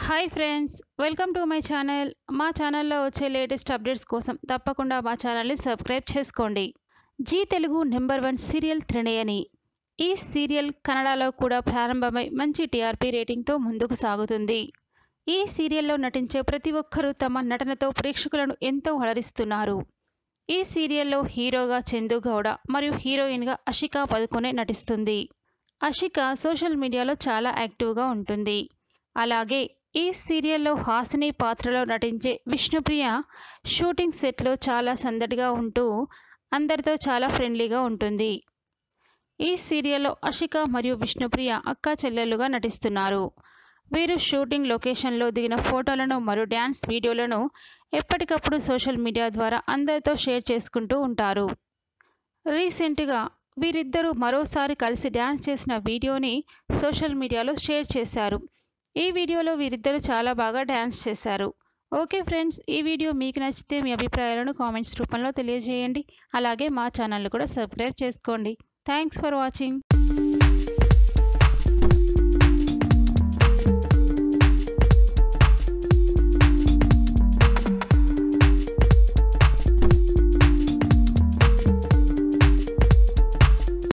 hi friends welcome to my channel మా ఛానల్లో వచ్చే లేటెస్ట్ అప్డేట్స్ కోసం తప్పకుండా మా ఛానల్ని సబ్స్క్రైబ్ చేసుకోండి Zee Telugu number one serial Trinayani ఈ సీరియల్ కన్నడలో కూడా ప్రారంభమై మంచి టీఆర్పీ రేటింగ్తో ముందుకు సాగుతుంది ఈ సీరియల్లో నటించే ప్రతి ఒక్కరూ తమ నటనతో ప్రేక్షకులను ఎంతో అలరిస్తున్నారు ఈ సీరియల్లో హీరోగా చందు గౌడ మరియు హీరోయిన్గా అషికా పదుకొనే నటిస్తుంది అషిక సోషల్ మీడియాలో చాలా యాక్టివ్గా ఉంటుంది అలాగే ఈ సీరియల్లో హాసిని పాత్రలో నటించే విష్ణుప్రియ షూటింగ్ సెట్లో చాలా సందడిగా ఉంటూ అందరితో చాలా ఫ్రెండ్లీగా ఉంటుంది ఈ సీరియల్లో అషిక మరియు విష్ణుప్రియ అక్కా చెల్లెలుగా నటిస్తున్నారు వీరు షూటింగ్ లొకేషన్లో దిగిన ఫోటోలను మరియు డ్యాన్స్ వీడియోలను ఎప్పటికప్పుడు సోషల్ మీడియా ద్వారా అందరితో షేర్ చేసుకుంటూ ఉంటారు రీసెంట్గా వీరిద్దరూ మరోసారి కలిసి డ్యాన్స్ చేసిన వీడియోని సోషల్ మీడియాలో షేర్ చేశారు ఈ వీడియోలో వీరిద్దరూ చాలా బాగా డ్యాన్స్ చేశారు ఓకే ఫ్రెండ్స్ ఈ వీడియో మీకు నచ్చితే మీ అభిప్రాయాలను కామెంట్స్ రూపంలో తెలియజేయండి అలాగే మా ఛానల్ కూడా సబ్స్క్రైబ్ చేసుకోండి థ్యాంక్స్ ఫర్ వాచింగ్